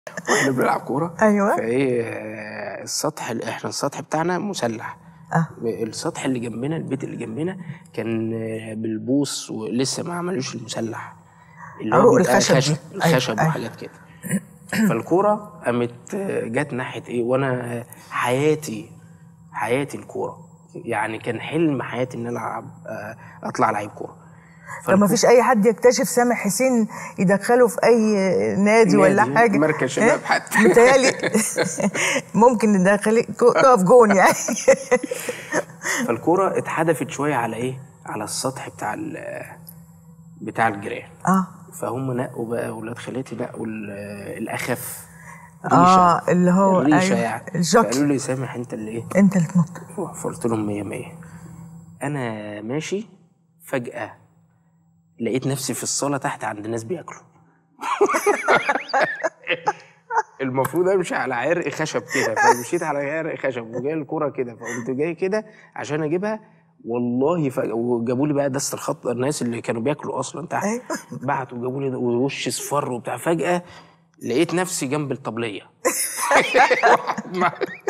واحنا بنلعب كوره أيوة. فايه آه، السطح اللي احنا السطح بتاعنا مسلح اه السطح اللي جنبنا البيت اللي جنبنا كان آه، بالبوص ولسه ما عملوش المسلح اللي عروق بيبقى الخشب دي. خشب أيوة، الخشب أيوة. وحاجات كده فالكوره قامت آه، جت ناحيه ايه وانا حياتي حياتي الكوره يعني كان حلم حياتي ان انا العب آه، اطلع لعيب كوره طب ما فيش اي حد يكتشف سامح حسين يدخله في اي نادي ولا نادي، حاجه مركز شباب إيه؟ حتى. متهيألي ممكن ندخل تقف جون يعني فالكوره اتحدفت شويه على ايه على السطح بتاع ال- بتاع الجيران اه فهم نقوا بقى اولاد خالاتي نقوا ال- الاخف اه اللي هو الريشه أيوة. يعني الجوكي فقالوا لي سامح انت اللي ايه انت اللي تنط فقلت لهم مية مية انا ماشي فجاه لقيت نفسي في الصاله تحت عند ناس بياكلوا المفروض امشي على عرق خشب كده فمشيت على عرق خشب وجاي الكوره كده فقمت جاي كده عشان اجيبها والله فجأة وجابوا لي بقى دست الخط الناس اللي كانوا بياكلوا اصلا تحت أيوة. بعتوا جابوا لي وش اصفر وبتاع فجأة لقيت نفسي جنب الطبلية واحد مع-